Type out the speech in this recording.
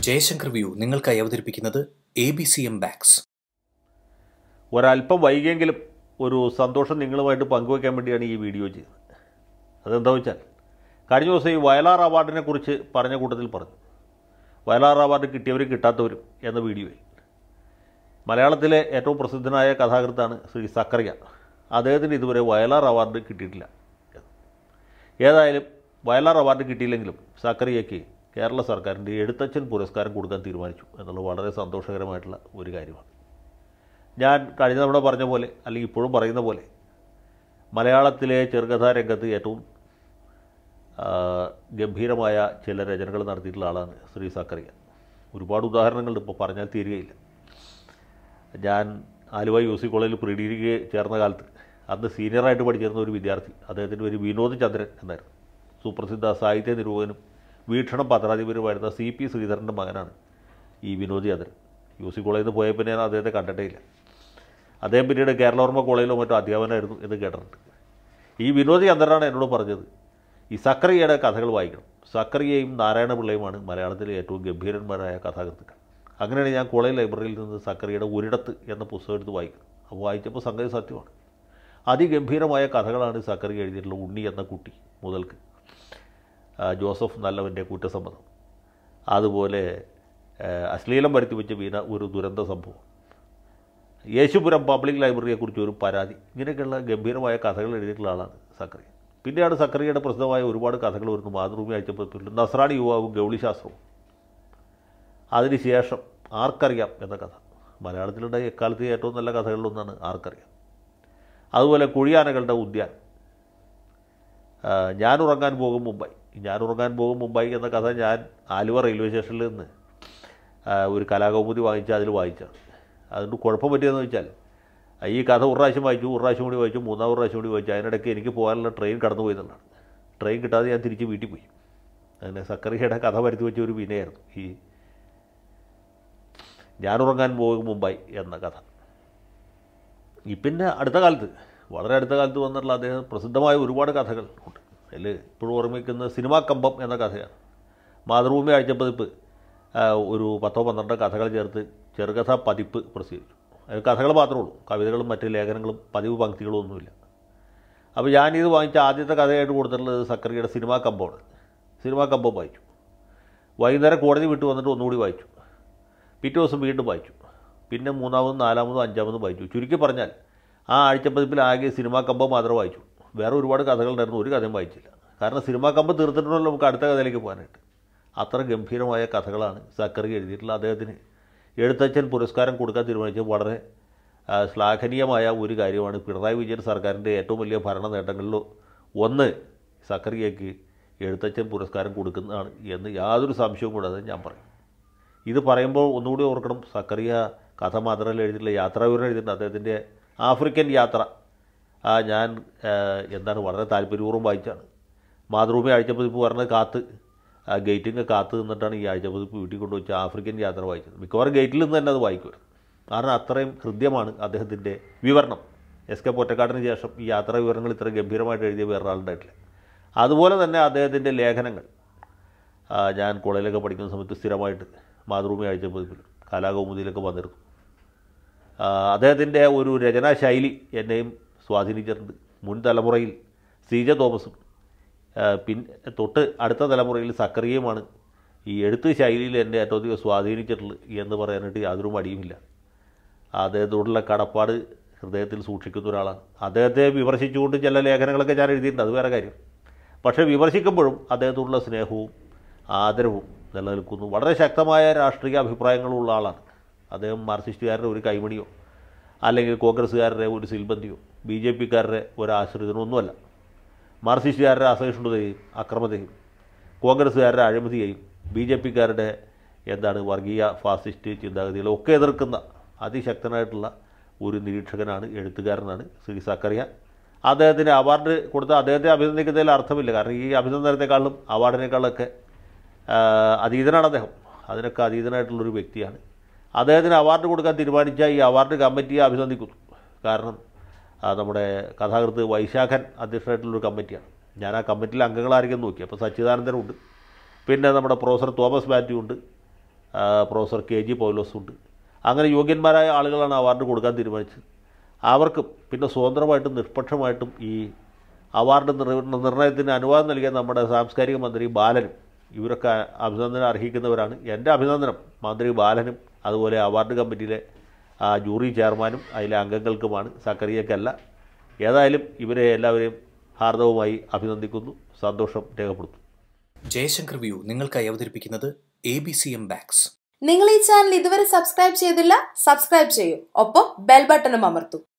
Jaishankar view നിങ്ങൾക്കായി അവതരിപ്പിക്കുന്നത് A B C M ബാക്സ് ഒരല്പം വൈകിയെങ്കിലും ഒരു സന്തോഷം നിങ്ങളുമായിട്ട് പങ്കുവയ്ക്കാൻ വേണ്ടിയാണ് ഈ വീഡിയോ ചെയ്തത് അതെന്താ വെച്ചാൽ കഴിഞ്ഞ ദിവസം ഈ വയലാർ അവാർഡിനെ കുറിച്ച് പറഞ്ഞ കൂട്ടത്തിൽ പറഞ്ഞു വയലാർ അവാർഡ് കിട്ടിയവരും കിട്ടാത്തവരും എന്ന വീഡിയോയിൽ മലയാളത്തിലെ ഏറ്റവും പ്രസിദ്ധനായ കഥാകൃത്താണ് ശ്രീ സക്കറിയ അദ്ദേഹത്തിന് ഇതുവരെ വയലാർ അവാർഡ് കിട്ടിയിട്ടില്ല ഏതായാലും വയലാർ അവാർഡ് കിട്ടിയില്ലെങ്കിലും സക്കറിയയ്ക്ക് കേരള സർക്കാരിൻ്റെ എഴുത്തച്ഛൻ പുരസ്കാരം കൊടുക്കാൻ തീരുമാനിച്ചു എന്നുള്ളത് വളരെ സന്തോഷകരമായിട്ടുള്ള ഒരു കാര്യമാണ് ഞാൻ കഴിഞ്ഞ തവണ പറഞ്ഞ പോലെ അല്ലെങ്കിൽ ഇപ്പോഴും പറയുന്ന പോലെ മലയാളത്തിലെ ചെറുകഥാ രംഗത്ത് ഏറ്റവും ആ, ഗംഭീരമായ ചില രചനകൾ നടത്തിയിട്ടുള്ള ആളാണ് ശ്രീ സക്കറിയ ഒരുപാട് ഉദാഹരണങ്ങളുണ്ട് ഇപ്പോൾ പറഞ്ഞാൽ തീരുകയില്ല ഞാൻ ആലുവ യു സി കോളേജിൽ പ്രീ ഡിഗ്രിക്ക് ചേർന്ന കാലത്ത് അന്ന് സീനിയറായിട്ട് പഠിച്ചിരുന്ന ഒരു വിദ്യാർത്ഥി അദ്ദേഹത്തിൻ്റെ പേര് വിനോദ് ചന്ദ്രൻ എന്നായിരുന്നു സുപ്രസിദ്ധ സാഹിത്യ നിരൂപകനും വീക്ഷണം പത്രാധിപരുമായിരുന്ന സി പി ശ്രീധരൻ്റെ മകനാണ് ഈ വിനോദ് ചന്ദ്രൻ യു സി കോളേജിൽ നിന്ന് പോയ പിന്നെ ഞാൻ അദ്ദേഹത്തെ കണ്ടിട്ടേ ഇല്ല അദ്ദേഹം പിന്നീട് കേരളവർമ്മ കോളേജിലോ മറ്റോ അധ്യാപകനായിരുന്നു എന്ന് കേട്ടിട്ടുണ്ട് ഈ വിനോദ് ചന്ദ്രനാണ് എന്നോട് പറഞ്ഞത് ഈ സക്കറിയയുടെ കഥകൾ വായിക്കണം സക്കറിയയും നാരായണപിള്ളയുമാണ് മലയാളത്തിലെ ഏറ്റവും ഗംഭീരന്മാരായ കഥാകൃത്തുക്കൾ അങ്ങനെയാണ് ഞാൻ കോളേജ് ലൈബ്രറിയിൽ നിന്ന് സക്കറിയയുടെ ഒരിടത്ത് എന്ന പുസ്തകം എടുത്ത് വായിക്കുന്നത് അപ്പോൾ വായിച്ചപ്പോൾ സംഗതി സത്യമാണ് അതിഗംഭീരമായ കഥകളാണ് സക്കറിയ എഴുതിയിട്ടുള്ള ഉണ്ണി എന്ന കുട്ടി മുതൽക്ക് ആ, ജോസഫ് നല്ലവൻ്റെ കുറ്റസമ്മതം അതുപോലെ ആ, അശ്ലീലം വരുത്തി വെച്ച വീണ ഒരു ദുരന്ത സംഭവം യേശുപുരം പബ്ലിക് ലൈബ്രറിയെക്കുറിച്ച് ഒരു പരാതി ഇങ്ങനെയൊക്കെയുള്ള ഗംഭീരമായ കഥകൾ എഴുതിയിട്ടുള്ള ആളാണ് സക്കറിയ പിന്നെയാണ് സക്കറിയയുടെ പ്രസിദ്ധമായ ഒരുപാട് കഥകൾ വരുന്നു മാതൃഭൂമി അയച്ചപ്പോൾ നസ്രാണി യുവാവും ഗൗളിശാസ്ത്രവും അതിനുശേഷം ആർക്കറിയാം എന്ന കഥ മലയാളത്തിലുണ്ടായ എക്കാലത്തെ ഏറ്റവും നല്ല കഥകളിലൊന്നാണ് ആർക്കറിയാം അതുപോലെ കുഴിയാനകളുടെ ഉദ്യാനം ആ, ഞാൻ ഉറങ്ങാൻ പോകും മുംബൈ ഞാൻ ഉറങ്ങാൻ പോകും മുംബൈ എന്ന കഥ ഞാൻ ആലുവ റെയിൽവേ സ്റ്റേഷനിൽ നിന്ന് ആ, ഒരു കലാകൗമുദി വാങ്ങിച്ച് അതിൽ വായിച്ചാണ് അതുകൊണ്ട് കുഴപ്പം പറ്റിയതെന്ന് വെച്ചാൽ ഈ കഥ ഒരു പ്രാവശ്യം വായിച്ചു ഒരു പ്രാവശ്യം കൂടി വായിച്ചു മൂന്നാമത് പ്രാവശ്യം കൂടി വായിച്ചു അതിനിടയ്ക്ക് എനിക്ക് പോകാനുള്ള ട്രെയിൻ കടന്നു പോയി എന്നുള്ളതാണ് ട്രെയിൻ കിട്ടാതെ ഞാൻ തിരിച്ച് വീട്ടിൽ പോയി അങ്ങനെ സക്കറിയുടെ കഥ വരുത്തി വെച്ച ഒരു വിനയായിരുന്നു ഈ ഞാൻ ഉറങ്ങാൻ പോകും മുംബൈ എന്ന കഥ ഈ പിന്നെ അടുത്ത കാലത്ത് വളരെ അടുത്ത കാലത്ത് വന്നിട്ടുള്ള അദ്ദേഹം പ്രസിദ്ധമായ ഒരുപാട് കഥകൾ ഉണ്ട് അതിൽ ഇപ്പോഴും ഓർമ്മിക്കുന്ന സിനിമാ കമ്പം എന്ന കഥയാണ് മാതൃഭൂമി ആഴ്ചപ്പതിപ്പ് ആ, ഒരു പത്തോ പന്ത്രണ്ടോ കഥകൾ ചേർത്ത് ചെറുകഥ പതിപ്പ് പ്രസിദ്ധീകരിച്ചു അത് കഥകൾ മാത്രമേ ഉള്ളൂ കവിതകളും മറ്റ് ലേഖനങ്ങളും പതിവ് പങ്ക്തികളും ഒന്നുമില്ല അപ്പോൾ ഞാനിത് വാങ്ങിച്ച ആദ്യത്തെ കഥയായിട്ട് കൊടുത്തിട്ടുള്ളത് സക്കറിയുടെ സിനിമാ കമ്പമാണ് സിനിമാ കമ്പം വായിച്ചു വൈകുന്നേരം കോടതി വിട്ട് വന്നിട്ട് ഒന്നുകൂടി വായിച്ചു പിറ്റേ ദിവസം വീണ്ടും വായിച്ചു പിന്നെ മൂന്നാമതും നാലാമതും അഞ്ചാമതും വായിച്ചു ചുരുക്കി പറഞ്ഞാൽ ആ ആഴ്ചപ്പതിപ്പിൽ ആകെ സിനിമാ കമ്പം മാത്രമേ വായിച്ചു വേറെ ഒരുപാട് കഥകളുണ്ടായിരുന്നു ഒരു കഥയും വായിച്ചില്ല കാരണം സിനിമാ കമ്പം തീർത്തിട്ടുണ്ടല്ലോ നമുക്ക് അടുത്ത കഥയിലേക്ക് പോകാനായിട്ട് അത്ര ഗംഭീരമായ കഥകളാണ് സക്കറി എഴുതിയിട്ടുള്ള അദ്ദേഹത്തിന് എഴുത്തച്ഛൻ പുരസ്കാരം കൊടുക്കാൻ തീരുമാനിച്ചത് വളരെ ആ, ശ്ലാഘനീയമായ ഒരു കാര്യമാണ് പിണറായി വിജയൻ സർക്കാരിൻ്റെ ഏറ്റവും വലിയ ഭരണ നേട്ടങ്ങളിൽ ഒന്ന് സക്കറിയയ്ക്ക് എഴുത്തച്ഛൻ പുരസ്കാരം കൊടുക്കുന്നതാണ് എന്ന് യാതൊരു സംശയവും കൂടാതെ ഞാൻ പറയും ഇത് പറയുമ്പോൾ ഒന്നുകൂടി ഓർക്കണം സക്കറിയ കഥ മാത്രമല്ല എഴുതിയിട്ടില്ല യാത്രാവിവരണം എഴുതിയിട്ടുണ്ട് അദ്ദേഹത്തിൻ്റെ ആഫ്രിക്കൻ യാത്ര ആ ഞാൻ ആ, എന്താണ് വളരെ താല്പര്യപൂർവ്വം വായിച്ചാണ് മാതൃഭൂമി ആഴ്ചപ്പതിപ്പ് പറഞ്ഞത് കാത്ത് ആ ഗേറ്റിങ് കാത്ത് നിന്നിട്ടാണ് ഈ ആഴ്ചപ്പതിപ്പ് വീട്ടിൽ കൊണ്ടുവച്ച് ആഫ്രിക്കൻ യാത്ര വായിച്ചത് മിക്കവാറും ഗേറ്റിൽ നിന്ന് തന്നെ അത് വായിക്കുമായിരുന്നു കാരണം അത്രയും ഹൃദ്യമാണ് അദ്ദേഹത്തിൻ്റെ വിവരണം എസ് കെ പൊറ്റക്കാടിന് ശേഷം ഈ യാത്രാ വിവരങ്ങൾ ഇത്ര ഗംഭീരമായിട്ട് എഴുതിയ വേറൊരാളുണ്ടായിട്ടില്ല അതുപോലെ തന്നെ അദ്ദേഹത്തിൻ്റെ ലേഖനങ്ങൾ ആ, ഞാൻ കോളേജിലൊക്കെ പഠിക്കുന്ന സമയത്ത് സ്ഥിരമായിട്ട് മാതൃഭൂമി ആഴ്ചപ്പതിപ്പിലും കലാകൗമുദിയിലൊക്കെ വന്നിരുന്നു ആ, അദ്ദേഹത്തിൻ്റെ ഒരു രചനാ ശൈലി എന്നെയും സ്വാധീനിച്ചിട്ടുണ്ട് മുൻ തലമുറയിൽ സീജ തോമസും ആ, പിൻ തൊട്ട് അടുത്ത തലമുറയിൽ സക്കറിയുമാണ് ഈ എഴുത്ത് ശൈലിയിൽ എന്നെ ഏറ്റവും അധികം സ്വാധീനിച്ചിട്ടുള്ളത് എന്ന് പറയാനായിട്ട് യാതൊരു മടിയുമില്ല അദ്ദേഹത്തോടുള്ള കടപ്പാട് ഹൃദയത്തിൽ സൂക്ഷിക്കുന്ന ഒരാളാണ് അദ്ദേഹത്തെ വിമർശിച്ചുകൊണ്ട് ചില ലേഖനങ്ങളൊക്കെ ഞാൻ എഴുതിയിട്ടുണ്ട് അത് വേറെ കാര്യം പക്ഷേ വിമർശിക്കുമ്പോഴും അദ്ദേഹത്തോടുള്ള സ്നേഹവും ആദരവും നിലനിൽക്കുന്നു വളരെ ശക്തമായ രാഷ്ട്രീയ അഭിപ്രായങ്ങളുള്ള ആളാണ് അദ്ദേഹം മാർക്സിസ്റ്റുകാരുടെ ഒരു കൈമണിയോ അല്ലെങ്കിൽ കോൺഗ്രസ്സുകാരുടെ ഒരു സിൽബന്തിയോ ബി ജെ പിക്കാരുടെ ഒരു ആശ്രിതനോ ഒന്നുമല്ല മാർക്സിസ്റ്റുകാരുടെ അസഹിഷ്ണുതയും അക്രമതയും കോൺഗ്രസ്സുകാരുടെ അഴിമതിയെയും ബി ജെ പിക്കാരുടെ എന്താണ് വർഗീയ ഫാസിസ്റ്റ് ചിന്താഗതികളും ഒക്കെ എതിർക്കുന്ന അതിശക്തനായിട്ടുള്ള ഒരു നിരീക്ഷകനാണ് എഴുത്തുകാരനാണ് ശ്രീ സക്കറിയ അദ്ദേഹത്തിന് അവാർഡ് കൊടുത്ത അദ്ദേഹത്തെ അഭിനന്ദിക്കുന്നതിൽ അർത്ഥമില്ല കാരണം ഈ അഭിനന്ദനത്തെക്കാളും അവാർഡിനേക്കാളൊക്കെ ആ, അതീതനാണ് അദ്ദേഹം അതിനൊക്കെ അതീതനായിട്ടുള്ളൊരു വ്യക്തിയാണ് അദ്ദേഹത്തിന് അവാർഡ് കൊടുക്കാൻ തീരുമാനിച്ച ഈ അവാർഡ് കമ്മിറ്റിയെ അഭിനന്ദിക്കുന്നു കാരണം ആ, നമ്മുടെ കഥാകൃത്ത് വൈശാഖൻ അധ്യക്ഷനായിട്ടുള്ളൊരു കമ്മിറ്റിയാണ് ഞാൻ ആ കമ്മിറ്റിയിലെ അംഗങ്ങളായിരിക്കും നോക്കി അപ്പോൾ സച്ചിദാനന്ദനുണ്ട് പിന്നെ നമ്മുടെ പ്രൊഫസർ തോമസ് മാത്യു ഉണ്ട് ആ, പ്രൊഫസർ കെ ജി പൗലോസും ഉണ്ട് അങ്ങനെ യോഗ്യന്മാരായ ആളുകളാണ് അവാർഡ് കൊടുക്കാൻ തീരുമാനിച്ചത് അവർക്കും പിന്നെ സ്വതന്ത്രമായിട്ടും നിഷ്പക്ഷമായിട്ടും ഈ അവാർഡ് നിർ- നിർണയത്തിന് അനുവാദം നൽകിയ നമ്മുടെ സാംസ്കാരിക മന്ത്രി ബാലനും ഇവരൊക്കെ അഭിനന്ദനം അർഹിക്കുന്നവരാണ് എൻ്റെ അഭിനന്ദനം മന്ത്രി ബാലനും അതുപോലെ അവാർഡ് കമ്മിറ്റിയിലെ ആ ജൂറി ചെയർമാനും അതിലെ അംഗങ്ങൾക്കുമാണ് സക്കറിയക്കല്ല ഏതായാലും ഇവരെ എല്ലാവരെയും ഹാർദവുമായി അഭിനന്ദിക്കുന്നു സന്തോഷം രേഖപ്പെടുത്തുന്നു ജയശങ്കർ വ്യൂ നിങ്ങൾക്കായി അവതരിപ്പിക്കുന്നത് എ ബി സി എം ബാക്സ് നിങ്ങൾ ഈ ചാനൽ ഇതുവരെ സബ്സ്ക്രൈബ് ചെയ്തില്ല സബ്സ്ക്രൈബ് ചെയ്യൂ ഒപ്പം ബെൽ ബട്ടണും അമർത്തൂ